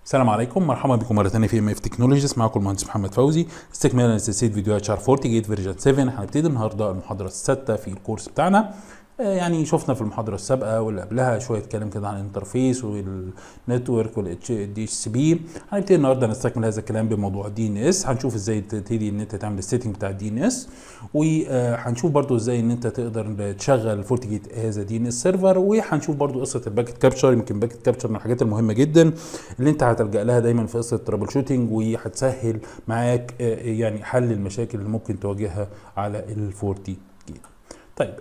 السلام عليكم مرحبا بكم مره ثانيه في ام اف تكنولوجيز معكم المهندس محمد فوزي استكمالا لسلسله فيديوهات شار 48 فيرجن 7 هنبتدي النهارده المحاضره السادسه في الكورس بتاعنا آه، يعني شفنا في المحاضره السابقه واللي قبلها شويه كلام كده عن الانترفيس والنتورك والاتش دي اتش سي بي هنبتدي النهارده نستكمل هذا الكلام بموضوع الدي ان اس هنشوف ازاي تبتدي ان انت تعمل السيتنج بتاع الدي ان اس وهنشوف برضو ازاي ان انت تقدر تشغل فورتيجيت از دي ان اس سيرفر وهنشوف برضو قصه الباكت كابتشر يمكن باكت كابتشر من الحاجات المهمه جدا اللي انت هتلجا لها دايما في قصه الترابل شوتنج وهتسهل معاك آه، يعني حل المشاكل اللي ممكن تواجهها على الفورتي جيت طيب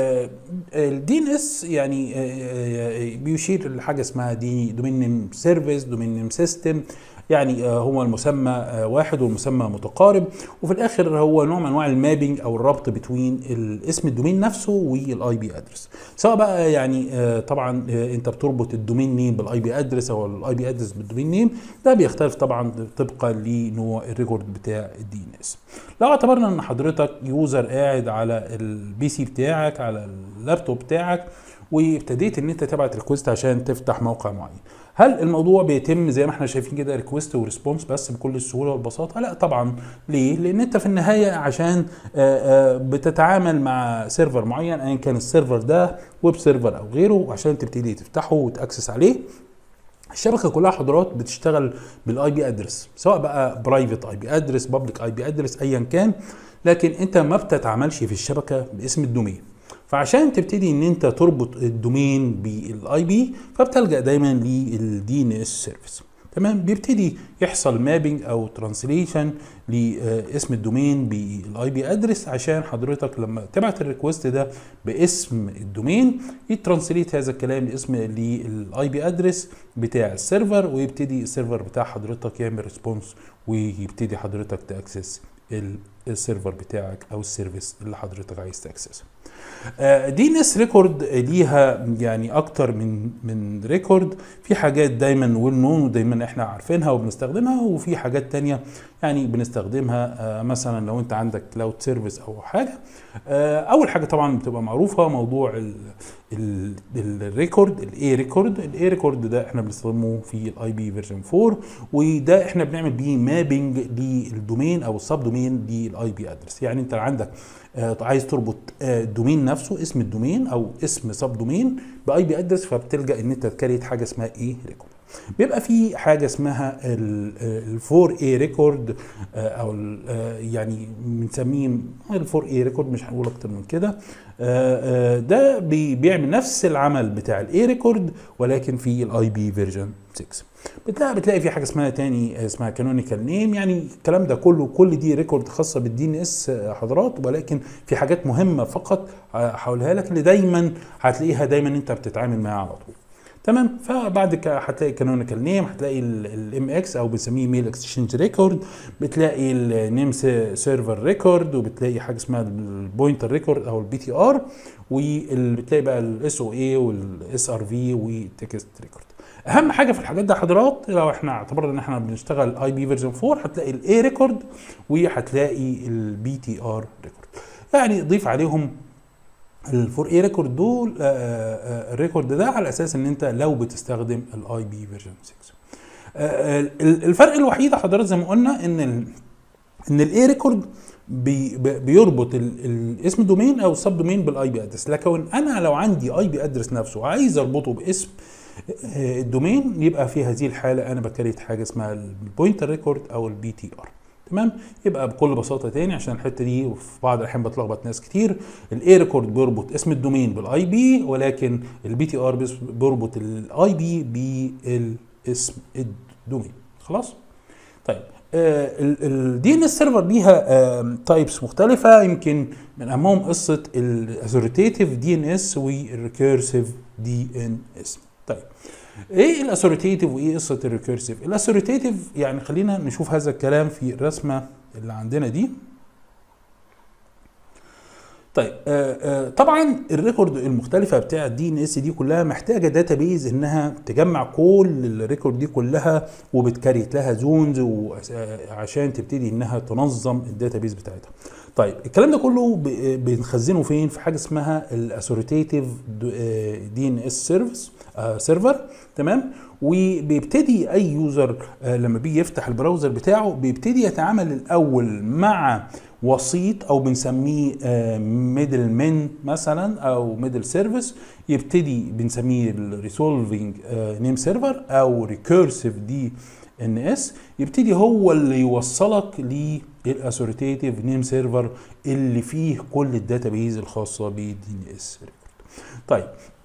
الدي ان اس يعني آه، آه، بيشير لحاجه اسمها دي دومين نيم سيرفيس دومين نيم سيستم يعني آه، هو المسمى آه، واحد والمسمى متقارب وفي الاخر هو نوع من انواع المابنج او الربط بين اسم الدومين نفسه والاي بي ادرس سواء بقى يعني آه، طبعا آه، انت بتربط الدومين نيم بالاي بي ادرس او الاي بي ادرس بالدومين نيم ده بيختلف طبعا طبقا لنوع الريكورد بتاع الدي ان اس لو اعتبرنا ان حضرتك يوزر قاعد على البي سي بتاعك على اللابتوب بتاعك وابتديت ان انت تبعت ريكوست عشان تفتح موقع معين هل الموضوع بيتم زي ما احنا شايفين كده ريكوست وريسبونس بس بكل السهوله والبساطه لا طبعا ليه لان انت في النهايه عشان آه، آه، بتتعامل مع سيرفر معين ايا كان السيرفر ده ويب سيرفر او غيره عشان تبتدي تفتحه وتاكسس عليه الشبكه كلها حضرات بتشتغل بالاي بي ادرس سواء بقى برايفت اي بي ادرس بابليك اي بي ادرس ايا كان لكن انت ما بتتعاملش في الشبكه باسم الدومين فعشان تبتدي ان انت تربط الدومين بالاي بي فبتلجا دايما للدي ان اس سيرفيس تمام بيبتدي يحصل مابنج او ترانسليشن لاسم الدومين بالاي بي ادرس عشان حضرتك لما تبعت الريكوست ده باسم الدومين يترانسليت هذا الكلام لاسم للاي بي ادرس بتاع السيرفر ويبتدي السيرفر بتاع حضرتك يعمل ريسبونس ويبتدي حضرتك تاكسس السيرفر بتاعك او السيرفيس اللي حضرتك عايز تاكسسه دي ان اس ريكورد ليها يعني اكتر من من ريكورد في حاجات دايما ويل نون ودايما احنا عارفينها وبنستخدمها وفي حاجات تانية يعني بنستخدمها آه، مثلا لو انت عندك كلاود سيرفيس او حاجه آه، اول حاجه طبعا بتبقى معروفه موضوع ال- ال- الريكورد الاي ريكورد الاي ريكورد ده احنا بنستخدمه في الاي بي فيرجن 4 وده احنا بنعمل بيه مابنج للدومين او السب دومين للاي بي ادرس يعني انت عندك آه، عايز تربط آه، الدومين نفسه اسم الدومين او اسم سب دومين باي بي ادرس فبتلجا ان انت تكريت حاجه اسمها ايه ريكورد بيبقى في حاجه اسمها ال 4 اي ريكورد او ال- آه، يعني بنسميه ال 4 اي ريكورد مش هنقول اكتر من كده آه، آه، ده بي- بيعمل نفس العمل بتاع الاي ريكورد ولكن في الاي بي فيرجن 6 بتلاقي بتلاقي في حاجه اسمها تاني اسمها كانونيكال نيم يعني الكلام ده كله كل دي ريكورد خاصه بالدي ان اس حضرات ولكن في حاجات مهمه فقط هقولها لك اللي دايما هتلاقيها دايما انت بتتعامل معاها على طول تمام فبعد كده هتلاقي كانونيكال نيم هتلاقي الام اكس او بنسميه ميل اكسشينج ريكورد بتلاقي النيم سيرفر ريكورد وبتلاقي حاجه اسمها البوينتر ريكورد او البي تي ار وبتلاقي بقى الاس او اي والاس ار في والتكست ريكورد اهم حاجه في الحاجات دي حضرات لو احنا اعتبرنا ان احنا بنشتغل اي بي فيرجن 4 هتلاقي الاي ريكورد وهتلاقي البي تي ار ريكورد يعني ضيف عليهم الفور اي ريكورد دول آه، آه، الريكورد ده على اساس ان انت لو بتستخدم الاي بي فيرجن 6 آه، ال- الفرق الوحيد يا حضرات زي ما قلنا ان ال ان الاي ريكورد بي بي- بيربط ال- ال- اسم دومين او السب دومين بالاي بي ادرس لكن انا لو عندي اي بي ادرس نفسه عايز اربطه باسم آه، الدومين يبقى في هذه الحاله انا بكريت حاجه اسمها البوينتر ريكورد او البي تي ار تمام يبقى بكل بساطه تاني عشان الحته دي في بعض الاحيان بتلخبط ناس كتير الاي ريكورد بيربط اسم الدومين بالاي بي ولكن البي تي ار بيربط الاي بي بالاسم الدومين خلاص طيب الدي ان اس سيرفر ليها تايبس مختلفه يمكن من اهمهم قصه الاثوريتيف دي ان اس والريكيرسيف دي ان اس طيب ايه الاثوريتيف وايه قصه الريكيرسيف الاثوريتيف يعني خلينا نشوف هذا الكلام في الرسمه اللي عندنا دي طيب آه آه طبعا الريكورد المختلفه بتاع الدي ان اس دي كلها محتاجه داتابيز انها تجمع كل الريكورد دي كلها وبتكريت لها زونز عشان تبتدي انها تنظم الداتابيز بتاعتها طيب الكلام ده كله ب- بنخزنه فين في حاجه اسمها الاثوريتيف دي ان اس سيرفيس سيرفر تمام وبيبتدي اي يوزر آه، لما بيجي يفتح البراوزر بتاعه بيبتدي يتعامل الاول مع وسيط او بنسميه ميدل من مثلا او ميدل سيرفيس يبتدي بنسميه الريسولفينج نيم سيرفر او ريكيرسيف دي ان اس يبتدي هو اللي يوصلك للاسوريتيف نيم سيرفر اللي فيه كل الداتابيز الخاصه بالدي ان اس طيب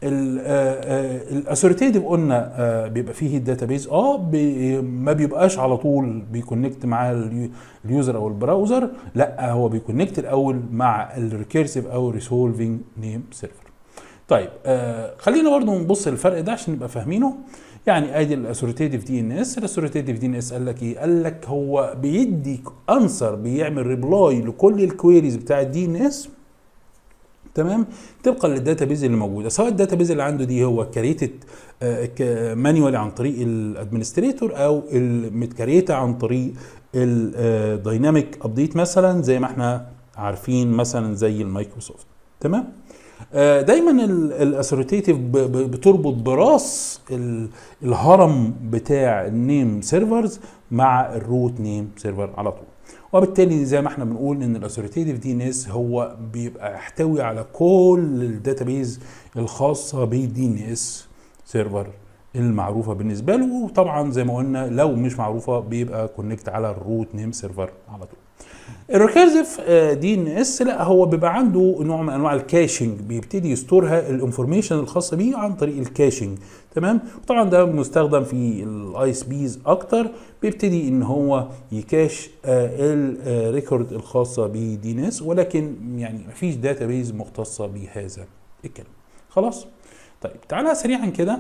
الاسوريتيف قلنا آه، بيبقى فيه الداتابيز اه بي ما بيبقاش على طول بيكونكت مع اليو- اليوزر او البراوزر لا هو بيكونكت الاول مع الريكيرسيف او ريسولفينج نيم سيرفر طيب آه خلينا برضو نبص للفرق ده عشان نبقى فاهمينه يعني ادي الاسوريتيف دي ان اس الاسوريتيف دي ان اس قال لك ايه قال لك هو بيدي انسر بيعمل ريبلاي لكل الكويريز بتاع الدي ان اس تمام طبقا للداتابيز اللي موجوده سواء الداتابيز اللي عنده دي هو كريتد مانيوالي عن طريق الادمنستريتور او المتكريته عن طريق الدايناميك ابديت مثلا زي ما احنا عارفين مثلا زي المايكروسوفت تمام آه، دايما الاسوريتيف بتربط براس ال- الهرم بتاع النيم سيرفرز مع الروت نيم سيرفر على طول وبالتالي زي ما احنا بنقول ان الاسوريتيف دي ان اس هو بيبقى يحتوي على كل الداتابيز الخاصه بالدي ان اس سيرفر المعروفه بالنسبه له وطبعا زي ما قلنا لو مش معروفه بيبقى كونكت على الروت نيم سيرفر على طول الريكيرزيف دي ان اس لا هو بيبقى عنده نوع من انواع الكاشنج بيبتدي يستورها الانفورميشن الخاصه بيه عن طريق الكاشنج تمام طبعا ده مستخدم في الاي اس بيز اكتر بيبتدي ان هو يكاش الريكورد الخاصه بدي ان اس ولكن يعني مفيش داتابيز مختصه بهذا الكلام خلاص طيب تعالى سريعا كده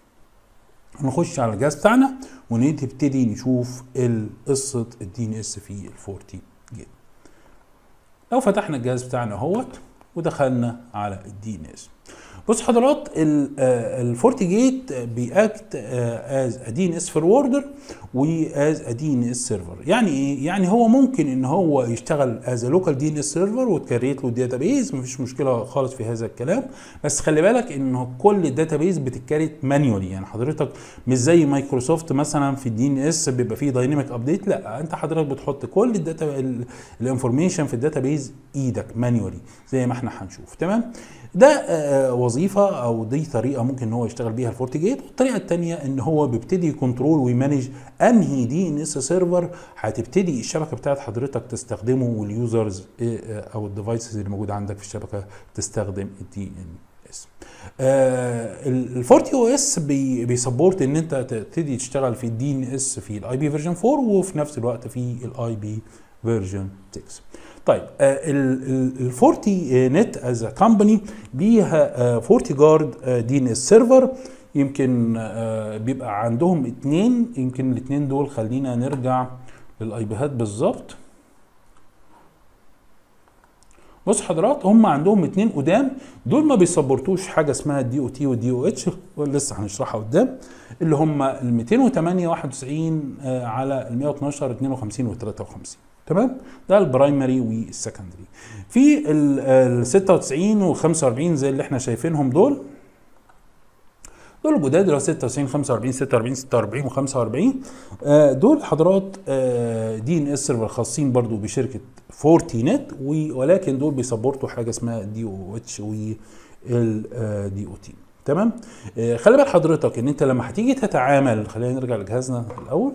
نخش على الجهاز بتاعنا ونبتدي نشوف قصه الدي ان اس في الفورتي جيت لو فتحنا الجهاز بتاعنا اهوت ودخلنا على الدي ان اس بص حضرات الفورتي جيت بيأكت از دي ان اس فوروردر واز دي ان اس سيرفر يعني ايه يعني هو ممكن ان هو يشتغل از لوكال دي ان اس سيرفر وتكريت له الداتابيز مفيش مشكله خالص في هذا الكلام بس خلي بالك ان كل الداتابيز بتتكريت مانيولي يعني حضرتك مش زي مايكروسوفت مثلا في الدي ان اس بيبقى فيه دايناميك ابديت لا انت حضرتك بتحط كل الداتا الانفورميشن في الداتابيز ايدك مانيولي زي ما احنا هنشوف تمام ده آه، وظيفه او دي طريقه ممكن ان هو يشتغل بيها الفورتي جيت والطريقه الثانيه ان هو بيبتدي كنترول ويمانج انهي دي ان اس سيرفر هتبتدي الشبكه بتاعت حضرتك تستخدمه واليوزرز آه، آه، او الديفايسز اللي موجوده عندك في الشبكه تستخدم الدي ان اس الفورتي او اس بيسبورت ان انت تبتدي تشتغل في الدي ان اس في الاي بي فيرجن 4 وفي نفس الوقت في الاي بي فيرجن 6 طيب الفورتي نت از كومباني ليها فورتي جارد دي ان اس سيرفر يمكن آه، بيبقى عندهم اتنين يمكن الاتنين دول خلينا نرجع للاي بيهات بالظبط بص حضرات هم عندهم اتنين قدام دول ما بيسبورتوش حاجه اسمها الدي او تي والدي او اتش لسه هنشرحها قدام اللي هم ال 208 91 آه، على ال 112 52 و 53 تمام ده البرايمري والسكندري في ال 96 و 45 زي اللي احنا شايفينهم دول دول الجداد اللي هو 96 45 46 46 و45 آه، دول حضرات دي ان اس سيرفر خاصين برضو بشركه فورتي نت ولكن دول بيسبورتوا حاجه اسمها دي او اتش والدي او تي تمام آه، خلي بال حضرتك ان انت لما هتيجي تتعامل خلينا نرجع لجهازنا الاول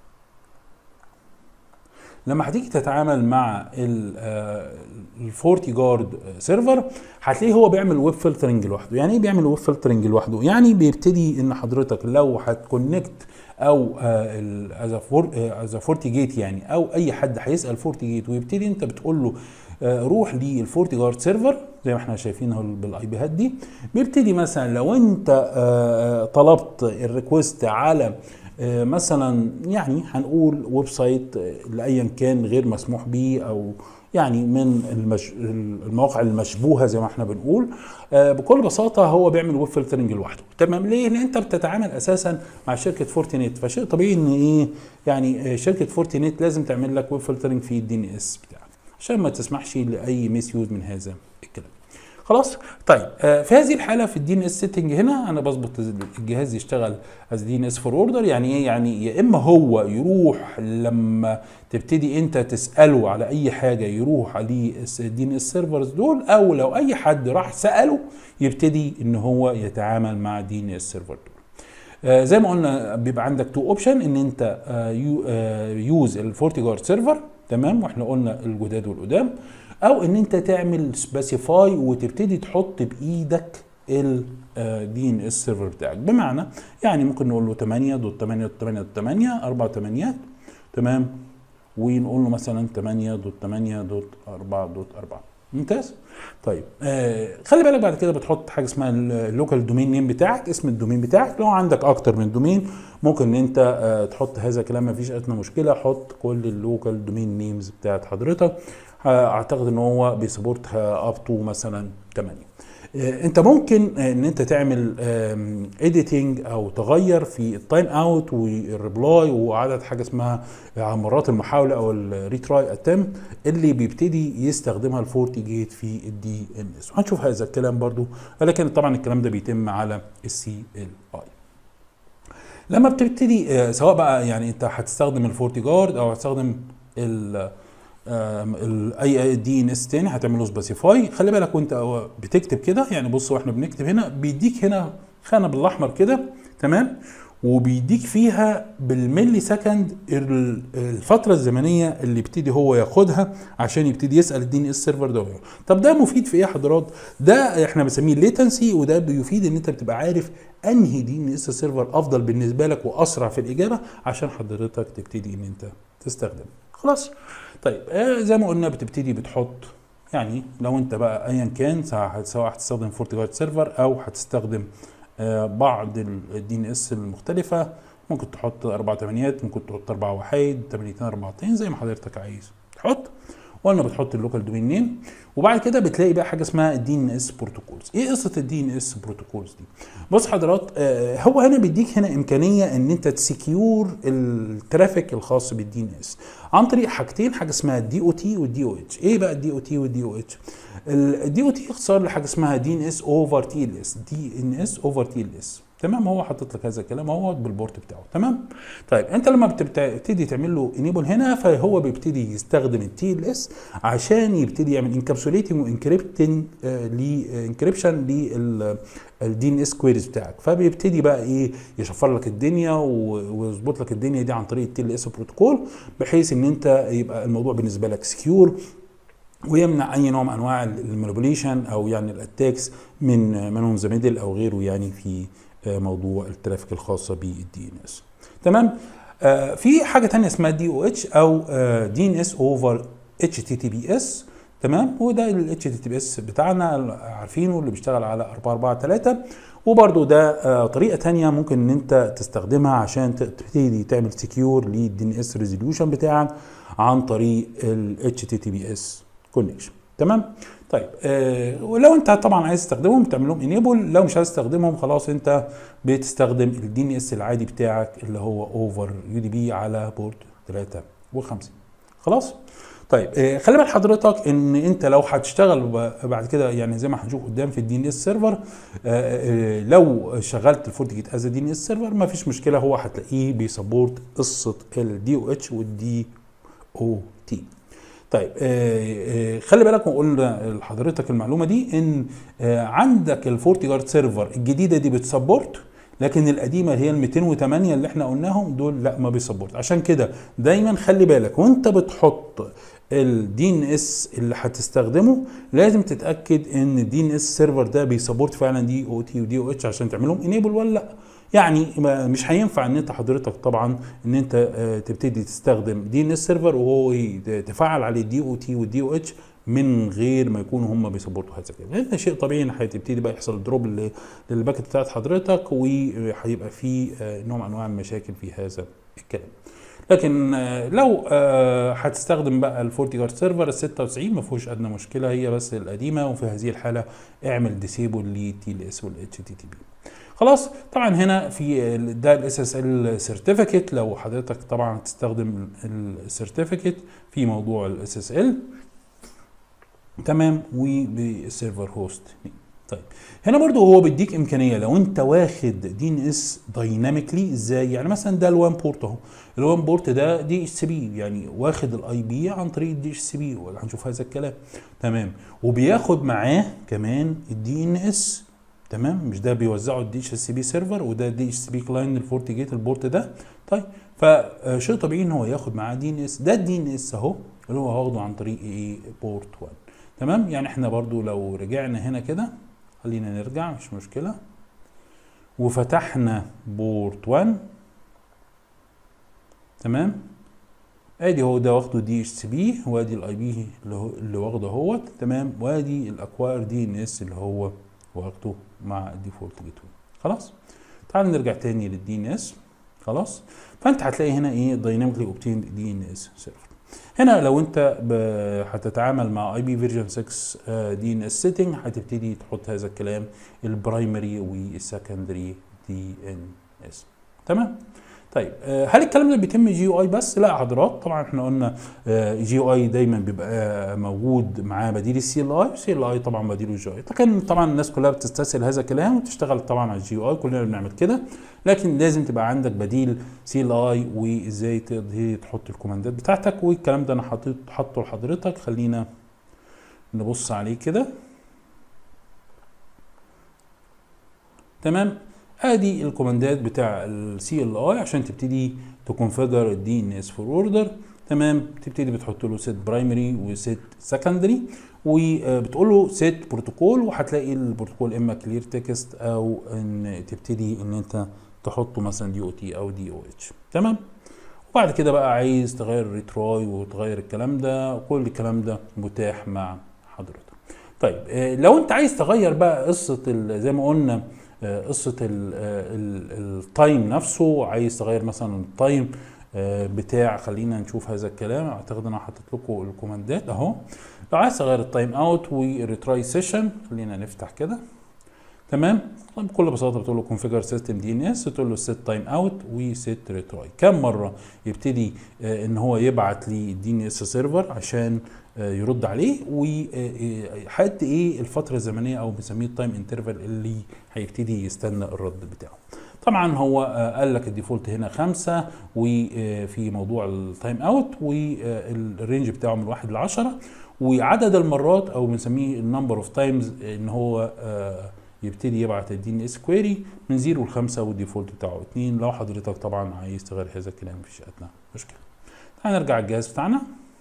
لما هتيجي تتعامل مع الفورتي جارد سيرفر هتلاقيه هو بيعمل ويب فلترنج لوحده يعني ايه بيعمل ويب فلترنج لوحده يعني بيبتدي ان حضرتك لو هتكونكت او از فورتي جيت يعني او اي حد هيسال فورتي جيت ويبتدي انت بتقول له آه، روح للفورتي جارد سيرفر زي ما احنا شايفين اهو بالاي بيهات دي بيبتدي مثلا لو انت آه، طلبت الريكوست على آه، مثلا يعني هنقول ويب سايت آه، لايا كان غير مسموح به او يعني من المش... المواقع المشبوهه زي ما احنا بنقول آه، بكل بساطه هو بيعمل ويب فلترنج لوحده تمام ليه لان انت بتتعامل اساسا مع شركه فورتينيت فشيء طبيعي ان ايه يعني آه، شركه فورتينيت لازم تعمل لك ويب فلترنج في الدي ان اس بتاعك عشان ما تسمحش لاي ميس يوز من هذا الكلام خلاص طيب آه في هذه الحاله في الدي ان اس سيتنج هنا انا بظبط الجهاز يشتغل از دي ان اس فور اوردر يعني ايه يعني يا اما هو يروح لما تبتدي انت تساله على اي حاجه يروح على الدي ان اس سيرفرز دول او لو اي حد راح ساله يبتدي ان هو يتعامل مع دي ان اس سيرفر دول آه زي ما قلنا بيبقى عندك تو اوبشن ان انت آه يو آه يوز الفورتيجارد سيرفر تمام واحنا قلنا الجداد والقدام او ان انت تعمل سبيسيفاي وتبتدي تحط بايدك الدي ان اس سيرفر بتاعك بمعنى يعني ممكن نقول له 8 دوت 8 دوت 8 دوت 8 اربع تمانيات تمام ونقول له مثلا 8 دوت 8 دوت 4 دوت 4 ممتاز طيب آه خلي بالك بعد كده بتحط حاجه اسمها اللوكال دومين نيم بتاعك اسم الدومين بتاعك لو عندك اكتر من دومين ممكن ان انت آه تحط هذا الكلام مفيش ادنى مشكله حط كل اللوكال دومين نيمز بتاعت حضرتك اعتقد ان هو بيسبورت اب تو مثلا 8 انت ممكن ان انت تعمل اديتنج او تغير في التايم اوت والريبلاي وعدد حاجه اسمها مرات المحاوله او الريتراي اتم اللي بيبتدي يستخدمها الفورتي جيت في الدي ان اس وهنشوف هذا الكلام برضو ولكن طبعا الكلام ده بيتم على السي ال اي لما بتبتدي سواء بقى يعني انت هتستخدم الفورتي جارد او هتستخدم ال اي دي ان اس تاني هتعمله سبيسيفاي خلي بالك وانت بتكتب كده يعني بص واحنا بنكتب هنا بيديك هنا خانه بالاحمر كده تمام وبيديك فيها بالملي سكند الفتره الزمنيه اللي يبتدي هو ياخدها عشان يبتدي يسال الدي ان اس سيرفر ده طب ده مفيد في ايه يا حضرات ده احنا بنسميه ليتنسي وده بيفيد ان انت بتبقى عارف انهي دي ان اس سيرفر افضل بالنسبه لك واسرع في الاجابه عشان حضرتك تبتدي ان انت تستخدم خلاص طيب آه زي ما قلنا بتبتدي بتحط يعني لو انت بقى ايا كان سواء هتستخدم فورتيجارد سيرفر او هتستخدم آه بعض الدي ان اس المختلفه ممكن تحط اربع تمانيات ممكن تحط اربع وحيد تمانيتين اربعتين زي ما حضرتك عايز تحط وقلنا بتحط اللوكال دومين نيم وبعد كده بتلاقي بقى حاجه اسمها الدي ان اس بروتوكولز ايه قصه الدي ان اس بروتوكولز دي بص حضرات آه هو هنا بيديك هنا امكانيه ان انت تسكيور الترافيك الخاص بالدي ان اس عن طريق حاجتين حاجه اسمها الدي او تي والدي او اتش ايه بقى الدي او تي والدي او اتش الدي او تي اختصار لحاجه اسمها دي ان اس اوفر تي ال اس دي ان اس اوفر تي ال اس تمام هو حاطط لك هذا الكلام اهو بالبورت بتاعه تمام طيب انت لما بتبتدي تعمل له انيبل هنا فهو بيبتدي يستخدم التي ال اس عشان يبتدي يعمل انكابسوليتنج وانكريبتنج انكريبشن للدي ان اس كويريز بتاعك فبيبتدي بقى ايه يشفر لك الدنيا ويظبط لك الدنيا دي عن طريق التي ال اس بروتوكول بحيث ان انت يبقى الموضوع بالنسبه لك سكيور ويمنع اي نوع من انواع المانيبيوليشن او يعني الاتاكس من منهم ذا ميدل او غيره يعني في موضوع الترافيك الخاصه بالدي ان اس تمام آه في حاجه ثانيه اسمها دي او اتش او دي ان اس اوفر اتش تي تي بي اس تمام وده الاتش تي تي بي اس بتاعنا عارفينه اللي بيشتغل على 443 وبرده ده آه طريقه ثانيه ممكن ان انت تستخدمها عشان تبتدي تعمل سكيور للدي ان اس ريزوليوشن بتاعك عن طريق الاتش تي تي بي اس كونكشن تمام طيب آه ولو انت طبعا عايز تستخدمهم تعمل لهم انيبل لو مش عايز تستخدمهم خلاص انت بتستخدم الدي ان اس العادي بتاعك اللي هو اوفر يو دي بي على بورت 53 خلاص طيب آه خلي بال حضرتك ان انت لو هتشتغل بعد كده يعني زي ما هنشوف قدام في الدي ان اس سيرفر آه لو شغلت الفورتيجيت از دي ان اس سيرفر ما فيش مشكله هو هتلاقيه بيسبورت قصه الدي او اتش والدي او تي طيب آه آه خلي بالك وقلنا لحضرتك المعلومه دي ان آه عندك الفورتي جارد سيرفر الجديده دي بتسبورت لكن القديمه اللي هي ال 208 اللي احنا قلناهم دول لا ما بيسبورت عشان كده دايما خلي بالك وانت بتحط الدي ان اس اللي هتستخدمه لازم تتاكد ان الدي ان اس سيرفر ده بيسبورت فعلا دي او تي ودي او اتش عشان تعملهم انيبل ولا لا يعني مش هينفع ان انت حضرتك طبعا ان انت تبتدي تستخدم دي ان اس سيرفر وهو تفعل عليه دي او تي والدي او اتش من غير ما يكونوا هم بيسبورتوا هذا الكلام لان شيء طبيعي ان هتبتدي بقى يحصل دروب للباكت بتاعت حضرتك وهيبقى في نوع من انواع المشاكل في هذا الكلام لكن لو هتستخدم بقى الفورتي جارد سيرفر ال 96 ما فيهوش ادنى مشكله هي بس القديمه وفي هذه الحاله اعمل ديسيبل للتي ال اس والاتش تي تي بي خلاص طبعا هنا في ده الاس اس ال سيرتيفيكت لو حضرتك طبعا هتستخدم السيرتيفيكت في موضوع الاس اس ال تمام وبسيرفر هوست نيم طيب هنا برضو هو بيديك امكانيه لو انت واخد دي ان اس دايناميكلي ازاي يعني مثلا ده الوان بورت اهو الوان بورت ده دي اتش سي بي يعني واخد الاي بي عن طريق الدي اتش سي بي هنشوف هذا الكلام تمام وبياخد معاه كمان الدي ان اس تمام مش ده بيوزعه الدي اتش سي بي سيرفر وده الدي اتش سي بي كلاين الفورتي جيت البورت ده طيب فشيء طبيعي ان هو ياخد معاه دي ان اس ده الدي ان اس اهو اللي هو واخده عن طريق ايه بورت 1 تمام يعني احنا برضو لو رجعنا هنا كده خلينا نرجع مش مشكلة وفتحنا بورت 1 تمام ادي هو ده واخده دي اتش سي بي وادي الاي بي اللي هو اللي واخده اهوت تمام وادي الاكواير دي ان اس اللي هو واخده مع الديفولت جيت خلاص تعال نرجع تاني للدي ان اس خلاص فانت هتلاقي هنا ايه دايناميكلي اوبتيند دي ان اس سيرفر هنا لو انت هتتعامل مع اي بي فيرجن 6 دي ان اس سيتنج هتبتدي تحط هذا الكلام البرايمري والسكندري دي ان اس تمام طيب هل الكلام ده بيتم جي يو اي بس؟ لا حضرات طبعا احنا قلنا جي يو اي دايما بيبقى موجود معاه بديل السي ال اي، السي ال اي طبعا بديله الجي اي، لكن طبعا الناس كلها بتستسهل هذا الكلام وتشتغل طبعا على الجي يو اي كلنا بنعمل كده، لكن لازم تبقى عندك بديل سي ال اي وازاي تقدر تحط الكوماندات بتاعتك والكلام ده انا حاطط حاطه لحضرتك خلينا نبص عليه كده. تمام؟ ادي الكوماندات بتاع السي ال اي عشان تبتدي تكونفيجر الدي ان اس فور اوردر تمام تبتدي بتحط له سيت برايمري وسيت سكندري وبتقول له سيت بروتوكول وهتلاقي البروتوكول اما كلير تكست او ان تبتدي ان انت تحطه مثلا دي او تي او دي او اتش تمام وبعد كده بقى عايز تغير الريتراي وتغير الكلام ده كل الكلام ده متاح مع حضرتك طيب لو انت عايز تغير بقى قصه زي ما قلنا قصه التايم نفسه عايز تغير مثلا التايم بتاع خلينا نشوف هذا الكلام اعتقد انا حاطط لكم الكوماندات اهو لو عايز تغير التايم اوت والريتراي سيشن خلينا نفتح كده تمام بكل بساطه بتقول له كونفيجر سيستم دي ان اس تقول له سيت تايم اوت وسيت ريتراي كم مره يبتدي ان هو يبعت لي الدي ان اس سيرفر عشان يرد عليه وحد ايه الفتره الزمنيه او بنسميه التايم انترفال اللي هيبتدي يستنى الرد بتاعه طبعا هو قال لك الديفولت هنا خمسة وفي موضوع التايم اوت والرينج بتاعه من واحد ل 10 وعدد المرات او بنسميه النمبر اوف تايمز ان هو يبتدي يبعت الدي ان اس كويري من 0 ل 5 والديفولت بتاعه 2 لو حضرتك طبعا عايز تغير هذا الكلام مفيش ادنى مشكله تعال نرجع الجهاز بتاعنا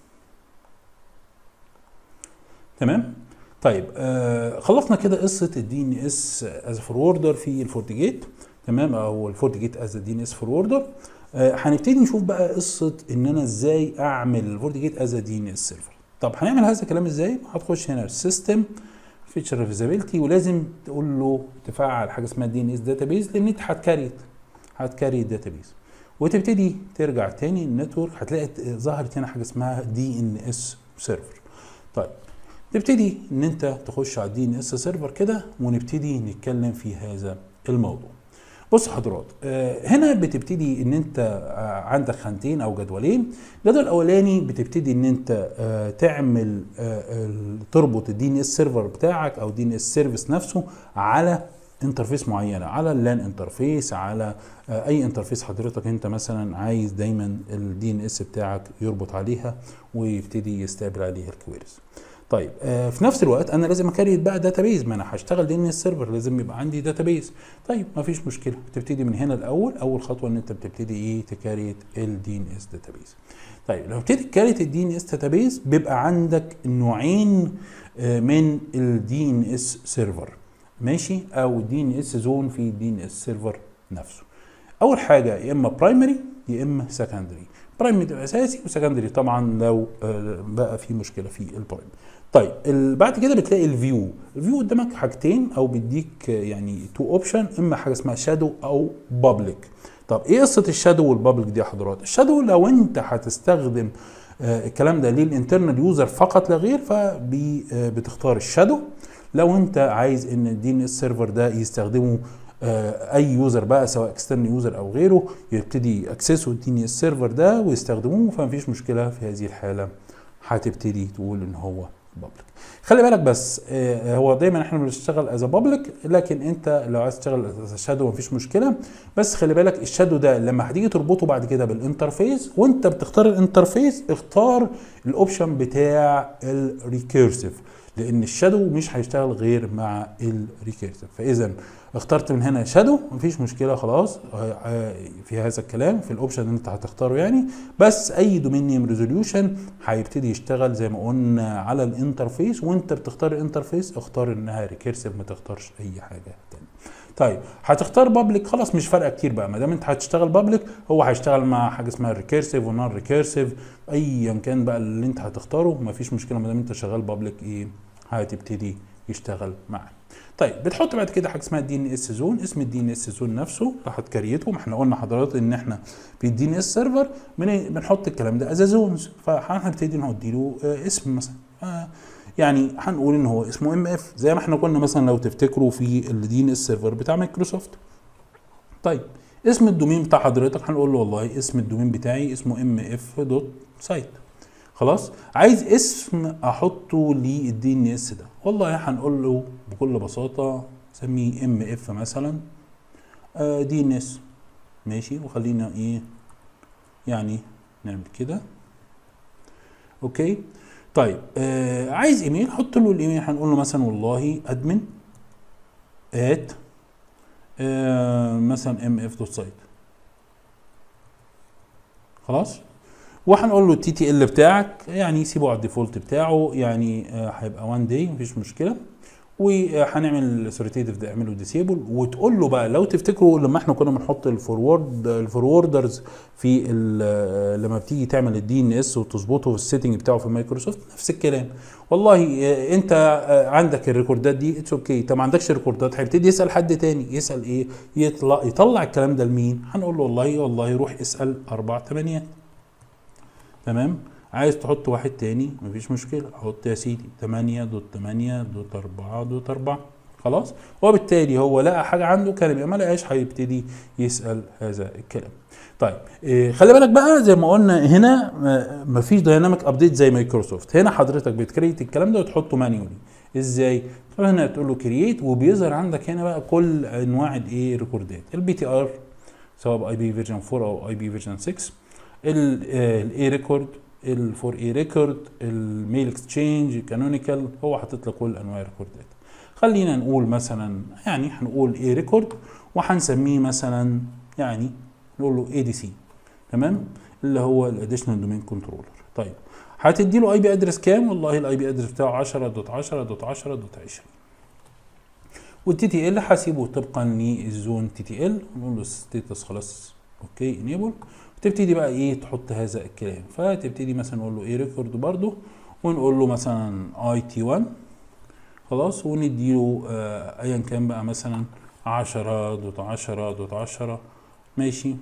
تمام طيب آه خلصنا كده قصه الدي ان اس از فوروردر في الفورتيجيت تمام او الفورتيجيت از دي ان اس فوروردر هنبتدي نشوف بقى قصه ان انا ازاي اعمل الفورتيجيت از دي ان اس سيرفر طب هنعمل هذا الكلام ازاي هتخش هنا السيستم فيتشر فيزابيلتي ولازم تقول له تفعل حاجه اسمها دي ان اس داتابيز لان انت هتكريت هتكريت داتابيز وتبتدي ترجع تاني النتورك هتلاقي ظهرت هنا حاجه اسمها دي ان اس سيرفر طيب نبتدي ان انت تخش على الدي ان اس سيرفر كده ونبتدي نتكلم في هذا الموضوع بص حضرات هنا بتبتدي ان انت عندك خانتين او جدولين الجدول الاولاني بتبتدي ان انت تعمل تربط الدي ان اس سيرفر بتاعك او دي ان اس سيرفيس نفسه على انترفيس معينه على اللان انترفيس على اي انترفيس حضرتك انت مثلا عايز دايما الدي ان اس بتاعك يربط عليها ويبتدي يستقبل عليها الكويريز طيب آه في نفس الوقت انا لازم اكريت بقى داتابيز ما انا هشتغل دي ان اس سيرفر لازم يبقى عندي داتابيز طيب ما فيش مشكله بتبتدي من هنا الاول اول خطوه ان انت بتبتدي ايه تكريت الدي ان اس داتابيز طيب لو ابتدي تكريت الدي ان اس داتابيز بيبقى عندك نوعين آه من الدي ان اس سيرفر ماشي او دي ان اس زون في الدي ان اس سيرفر نفسه اول حاجه يا اما برايمري يا اما سكندري برايمري اساسي وسكندري طبعا لو آه بقى في مشكله في البرايمري طيب بعد كده بتلاقي الفيو الفيو قدامك حاجتين او بيديك يعني تو اوبشن اما حاجه اسمها شادو او بابليك طب ايه قصه الشادو والبابليك دي يا حضرات الشادو لو انت هتستخدم آه الكلام ده للانترنال يوزر فقط لا غير فبتختار الشادو لو انت عايز ان الدي ان اس سيرفر ده يستخدمه آه اي يوزر بقى سواء اكسترنال يوزر او غيره يبتدي اكسسوا الدي ان اس سيرفر ده ويستخدموه فمفيش مشكله في هذه الحاله هتبتدي تقول ان هو بابليك خلي بالك بس آه، هو دايما احنا بنشتغل از بابليك لكن انت لو عايز تشتغل از شادو مفيش مشكله بس خلي بالك الشادو ده لما هتيجي تربطه بعد كده بالانترفيس وانت بتختار الانترفيس اختار الاوبشن بتاع الريكيرسيف لان الشادو مش هيشتغل غير مع الريكيرسيف فاذا اخترت من هنا شادو مفيش مشكله خلاص آه، آه، في هذا الكلام في الاوبشن اللي انت هتختاره يعني بس اي دومين نيم ريزوليوشن هيبتدي يشتغل زي ما قلنا على الانترفيس وانت بتختار الانترفيس اختار انها ريكيرسيف ما تختارش اي حاجه تاني طيب هتختار بابليك خلاص مش فارقه كتير بقى ما دام انت هتشتغل بابليك هو هيشتغل مع حاجه اسمها ريكيرسيف ونون ريكيرسيف ايا كان بقى اللي انت هتختاره مفيش مشكله ما دام انت شغال بابليك ايه هتبتدي يشتغل معاك طيب بتحط بعد كده حاجه اسمها دي ان اس زون اسم الدي ان اس زون نفسه راح تكريته ما احنا قلنا حضرتك ان احنا في الدي ان اس سيرفر بنحط الكلام ده از زونز فهنبتدي له آه، اسم مثلا آه، يعني هنقول ان هو اسمه ام اف زي ما احنا كنا مثلا لو تفتكروا في الدي ان اس سيرفر بتاع مايكروسوفت طيب اسم الدومين بتاع حضرتك هنقول له والله اسم الدومين بتاعي اسمه ام اف دوت سايت خلاص عايز اسم احطه للدي ان اس ده والله هنقول له بكل بساطه سميه ام اف مثلا دي ان اس ماشي وخلينا ايه يعني نعمل كده اوكي طيب آه عايز ايميل حط له الايميل هنقول له مثلا والله ادمن ات آه مثلا ام اف دوت سايت خلاص وهنقول له التي تي ال بتاعك يعني سيبه على الديفولت بتاعه يعني آه، هيبقى 1 داي مفيش مشكله وهنعمل اسوريتيف ده اعمله ديسيبل وتقول له بقى لو تفتكروا لما احنا كنا بنحط الفورورد الفوروردرز في ال- لما بتيجي تعمل الدي ان اس وتظبطه في السيتنج بتاعه في مايكروسوفت نفس الكلام والله آه، انت آه، عندك الريكوردات دي اتس اوكي انت ما عندكش ريكوردات هيبتدي يسال حد تاني يسال ايه يطلع يطلع الكلام ده لمين هنقول له والله والله روح اسال اربع تمانيات تمام عايز تحط واحد تاني مفيش مشكلة حط يا سيدي تمانية دوت تمانية دوت أربعة دوت أربعة خلاص وبالتالي هو لقى حاجة عنده كلمة ما لقاش هيبتدي يسأل هذا الكلام طيب إيه خلي بالك بقى زي ما قلنا هنا آه، مفيش دايناميك ابديت زي مايكروسوفت هنا حضرتك بتكريت الكلام ده وتحطه مانيولي ازاي طبعا هنا تقول له كرييت وبيظهر عندك هنا بقى كل انواع الايه ريكوردات البي تي ار سواء باي بي فيرجن 4 او اي بي فيرجن 6 الاي ريكورد الفور اي ريكورد الميل اكسشينج كانونيكال هو حاطط لك كل انواع الريكوردات خلينا نقول مثلا يعني هنقول اي ريكورد وهنسميه مثلا يعني نقول له اي دي سي تمام اللي هو الاديشنال دومين كنترولر طيب هتدي له اي بي ادرس كام والله الاي بي ادرس بتاعه 10 دوت 10 دوت 10 دوت 20 والتي تي ال هسيبه طبقا للزون تي تي ال نقول له ستيتس خلاص اوكي انيبل تبتدي بقى ايه تحط هذا الكلام فتبتدي مثلا نقول له ايه ريكورد برضو ونقول له مثلا اي تي 1 خلاص ونديله آه ايا كان بقى مثلا 10 دوت 10 دوت 10 ماشي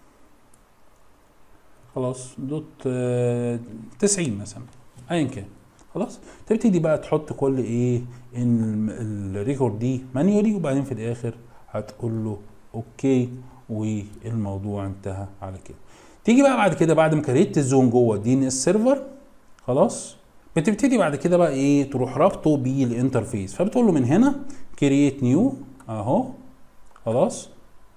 خلاص دوت آه 90 مثلا ايا كان خلاص تبتدي بقى تحط كل ايه ان الريكورد دي مانيولي وبعدين في الاخر هتقول له اوكي والموضوع انتهى على كده تيجي بقى بعد كده بعد ما كريت الزون جوه دي ان اس سيرفر خلاص بتبتدي بعد كده بقى ايه تروح رابطه بالانترفيس فبتقول له من هنا كرييت نيو اهو خلاص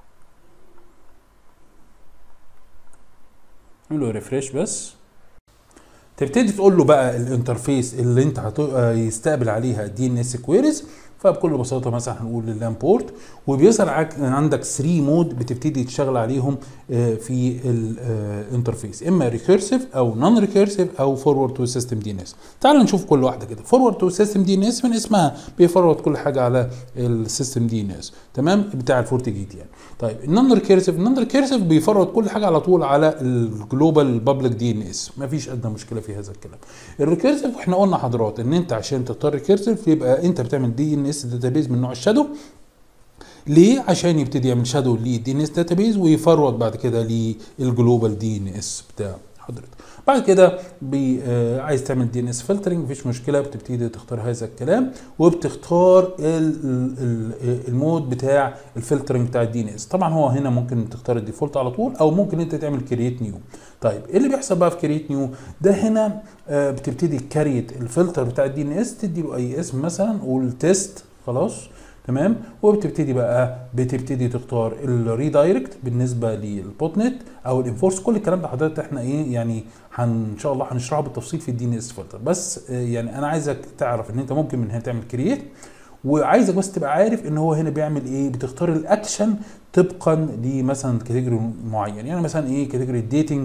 نعمل له ريفريش بس تبتدي تقول له بقى الانترفيس اللي انت هيستقبل عليها دي ان اس كويريز فبكل بساطه مثلا هنقول اللام بورت وبيظهر عندك 3 مود بتبتدي تشتغل عليهم في الانترفيس اما ريكيرسيف او نون ريكيرسيف او فورورد تو سيستم دي ان اس تعال نشوف كل واحده كده فورورد تو سيستم دي ان اس من اسمها بيفورورد كل حاجه على السيستم دي ان اس تمام بتاع الفورتي جيت يعني طيب النون ريكيرسيف النون ريكيرسيف بيفورورد كل حاجه على طول على الجلوبال بابليك دي ان اس مفيش ادنى مشكله في هذا الكلام الريكيرسيف احنا قلنا حضرات ان انت عشان تختار ريكيرسيف يبقى انت بتعمل دي ان اس داتابيز من نوع الشادو ليه؟ عشان يبتدي يعمل شادو للدي ان اس داتابيز ويفرود بعد كده للجلوبال دي ان اس بتاع حضرتك بعد كده بي آه عايز تعمل دي ان اس فلترنج مفيش مشكله بتبتدي تختار هذا الكلام وبتختار ال ال المود بتاع الفلترنج بتاع الدي ان اس طبعا هو هنا ممكن تختار الديفولت على طول او ممكن انت تعمل كرييت نيو طيب ايه اللي بيحصل بقى في كرييت نيو ده هنا آه بتبتدي كريت الفلتر بتاع الدي ان اس تدي له اي اسم مثلا قول تيست خلاص تمام وبتبتدي بقى بتبتدي تختار الريدايركت بالنسبه للبوت نت او الانفورس كل الكلام ده حضرتك احنا ايه يعني هن ان شاء الله هنشرحه بالتفصيل في الدي ان اس فلتر بس آه يعني انا عايزك تعرف ان انت ممكن من هنا تعمل كرييت وعايزك بس تبقى عارف ان هو هنا بيعمل ايه بتختار الاكشن طبقا لمثلا كاتيجوري معين يعني مثلا ايه كاتيجوري الديتنج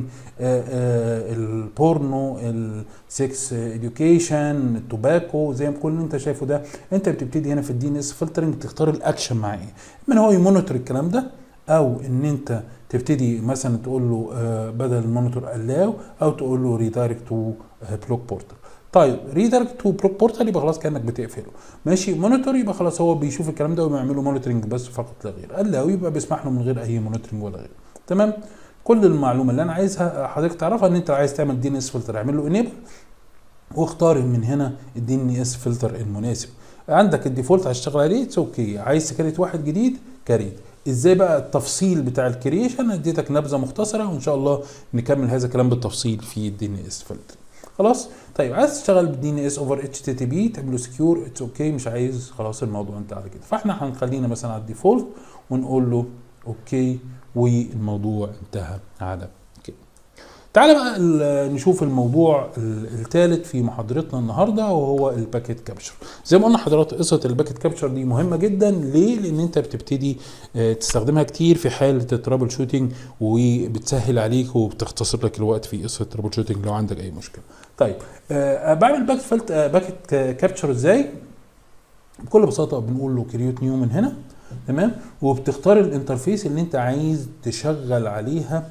البورنو السكس اديوكيشن التوباكو زي ما كل اللي انت شايفه ده انت بتبتدي هنا في الدي ان اس فلترنج تختار الاكشن معاه ايه من هو يمونيتور الكلام ده او ان انت تبتدي مثلا تقول له آه بدل المونيتور الاو او تقول له ريدايركت تو بلوك بورتر طيب ريدايركت تو بلوك بورتال يبقى خلاص كانك بتقفله ماشي مونيتور يبقى خلاص هو بيشوف الكلام ده وبيعمل له مونيتورنج بس فقط لا غير قال لا يبقى بيسمح له من غير اي مونيتورنج ولا غيره تمام كل المعلومه اللي انا عايزها حضرتك تعرفها ان انت عايز تعمل دي ان اس فلتر اعمل له انيبل واختار من هنا الدي ان اس فلتر المناسب عندك الديفولت هتشتغل عليه اتس اوكي عايز تكريت واحد جديد كريت ازاي بقى التفصيل بتاع الكرييشن اديتك نبذه مختصره وان شاء الله نكمل هذا الكلام بالتفصيل في الدي ان اس فلتر خلاص طيب عايز تشتغل بالدي ان اس اوفر اتش تي تي بي تعمله سكيور اتس اوكي مش عايز خلاص الموضوع انت على كده فاحنا هنخلينا مثلا على الديفولت ونقول له اوكي والموضوع انتهى على كده تعالى بقى نشوف الموضوع الثالث في محاضرتنا النهارده وهو الباكيت كابتشر زي ما قلنا حضرتك قصه الباكيت كابتشر دي مهمه جدا ليه لان انت بتبتدي تستخدمها كتير في حاله الترابل شوتنج وبتسهل عليك وبتختصر لك الوقت في قصه الترابل شوتنج لو عندك اي مشكله طيب أه بعمل باكيت فلت أه باكيت كابتشر ازاي بكل بساطه بنقول له كريوت نيو من هنا تمام وبتختار الانترفيس اللي انت عايز تشغل عليها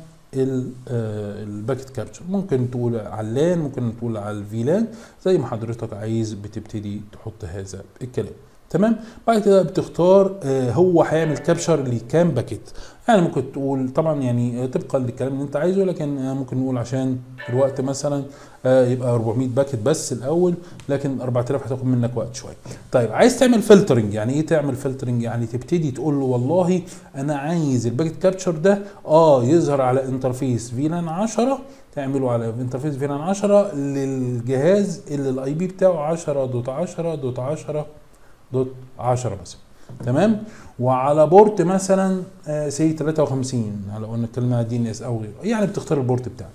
الباكيت كابتشر ممكن تقول على اللان ممكن تقول على الفيلان زي ما حضرتك عايز بتبتدي تحط هذا الكلام تمام بعد كده بتختار آه هو هيعمل كابشر لكام باكيت يعني ممكن تقول طبعا يعني طبقا للكلام اللي انت عايزه لكن آه ممكن نقول عشان الوقت مثلا آه يبقى 400 باكيت بس الاول لكن 4000 هتاخد منك وقت شويه طيب عايز تعمل فلترنج يعني ايه تعمل فلترنج يعني تبتدي تقول له والله انا عايز الباكيت كابتشر ده اه يظهر على انترفيس فيلان 10 تعمله على انترفيس فيلان 10 للجهاز اللي الاي بي بتاعه 10 دوت 10 دوت 10 دوت 10 مثلا تمام وعلى بورت مثلا آه سي 53 لو قلنا اتكلمنا على دي ان اس او غيره يعني بتختار البورت بتاعك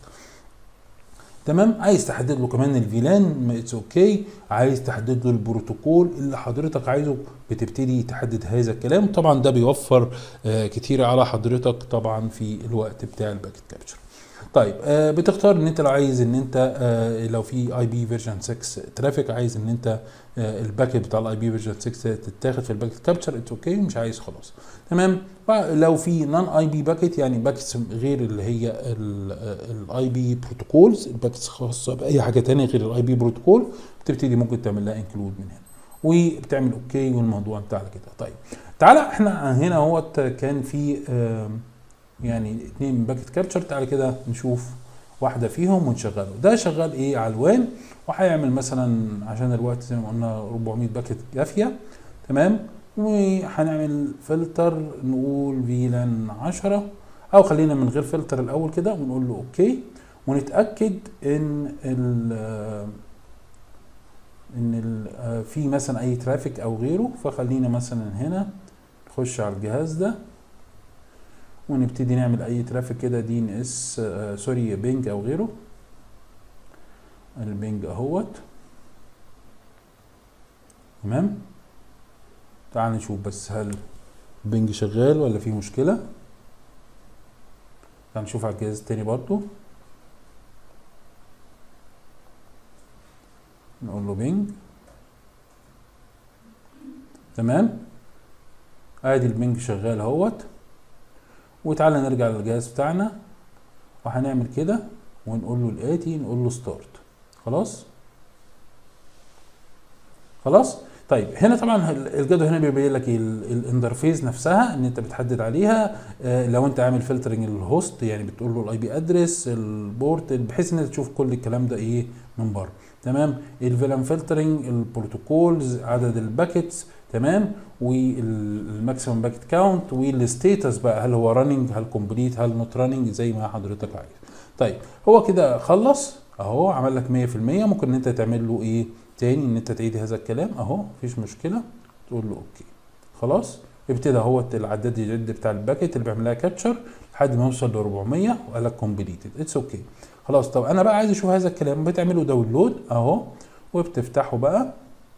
تمام عايز تحدد له كمان الفيلان اتس اوكي عايز تحدد له البروتوكول اللي حضرتك عايزه بتبتدي تحدد هذا الكلام طبعا ده بيوفر آه كتير على حضرتك طبعا في الوقت بتاع الباكت كابتشر طيب آه بتختار ان انت لو عايز ان انت آه لو في اي بي فيرجن 6 ترافيك عايز ان انت آه الباكت بتاع الاي بي فيرجن 6 تتاخد في الباكت كابتشر اتس اوكي مش عايز خلاص تمام لو في نون اي بي باكت يعني باكتس غير اللي هي الاي بي بروتوكولز الباكتس خاصه باي حاجه ثانيه غير الاي بي بروتوكول بتبتدي ممكن تعمل لها انكلود من هنا وبتعمل اوكي والموضوع انتهى على كده طيب تعالى احنا هنا اهوت كان في آه يعني اتنين من باكت كابتشر تعالى كده نشوف واحده فيهم ونشغله ده شغال ايه على الوان وهيعمل مثلا عشان الوقت زي ما قلنا 400 باكت كافيه تمام وهنعمل فلتر نقول فيلان 10 او خلينا من غير فلتر الاول كده ونقول له اوكي ونتاكد ان ال ان ال في مثلا اي ترافيك او غيره فخلينا مثلا هنا نخش على الجهاز ده ونبتدي نعمل اي ترافيك كده دي ان اس آه سوري بينج او غيره البينج اهوت تمام تعال نشوف بس هل بينج شغال ولا في مشكله تعال نشوف على الجهاز التاني برضو نقول له بينج تمام ادي البينج شغال اهوت وتعالى نرجع للجهاز بتاعنا وهنعمل كده ونقول له الاتي نقول له ستارت خلاص خلاص طيب هنا طبعا الجدول هنا بيبين لك الانترفيس نفسها ان انت بتحدد عليها آه، لو انت عامل فلترنج للهوست يعني بتقول له الاي بي ادرس البورت بحيث ان انت تشوف كل الكلام ده ايه من بره تمام الفيلان فلترنج البروتوكولز عدد الباكيتس تمام والماكسيمم باكيت كاونت والستيتس بقى هل هو راننج هل كومبليت هل نوت راننج زي ما حضرتك عايز طيب هو كده خلص اهو عمل لك 100% ممكن ان انت تعمل له ايه تاني ان انت تعيد هذا الكلام اهو مفيش مشكله تقول له اوكي خلاص ابتدى هو العداد يعد بتاع الباكيت اللي بيعمل لها كابتشر لحد ما يوصل ل 400 وقال لك كومبليتد اتس اوكي خلاص طب انا بقى عايز اشوف هذا الكلام بتعمله داونلود اهو وبتفتحه بقى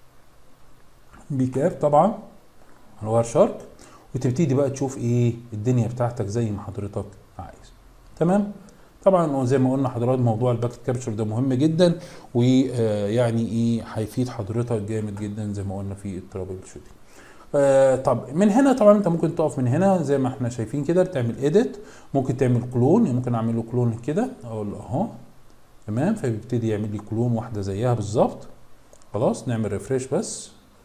بكاب طبعا الواير شارك وتبتدي بقى تشوف ايه الدنيا بتاعتك زي ما حضرتك عايز تمام طبعا زي ما قلنا حضرات موضوع الباكت كابتشر ده مهم جدا ويعني ايه هيفيد حضرتك جامد جدا زي ما قلنا في الترابل شوتنج آه طب من هنا طبعا انت ممكن تقف من هنا زي ما احنا شايفين كده بتعمل ايديت ممكن تعمل كلون يعني ممكن اعمل له كلون كده اقول له اهو تمام فبيبتدي يعمل لي كلون واحده زيها بالظبط خلاص نعمل ريفريش بس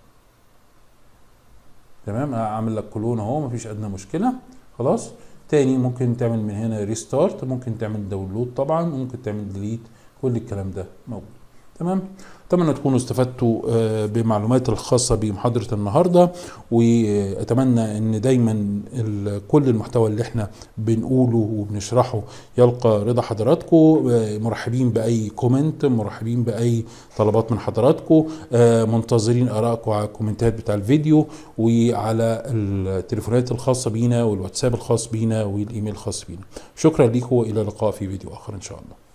تمام اعمل لك كلون اهو مفيش ادنى مشكله خلاص تاني ممكن تعمل من هنا ريستارت ممكن تعمل داونلود طبعا ممكن تعمل ديليت كل الكلام ده موجود تمام اتمنى تكونوا استفدتوا آه، بمعلومات الخاصه بمحاضره النهارده واتمنى ان دايما كل المحتوى اللي احنا بنقوله وبنشرحه يلقى رضا حضراتكم آه، مرحبين باي كومنت مرحبين باي طلبات من حضراتكم آه، منتظرين ارائكم على الكومنتات بتاع الفيديو وعلى التليفونات الخاصه بينا والواتساب الخاص بينا والايميل الخاص بينا شكرا لكم والى اللقاء في فيديو اخر ان شاء الله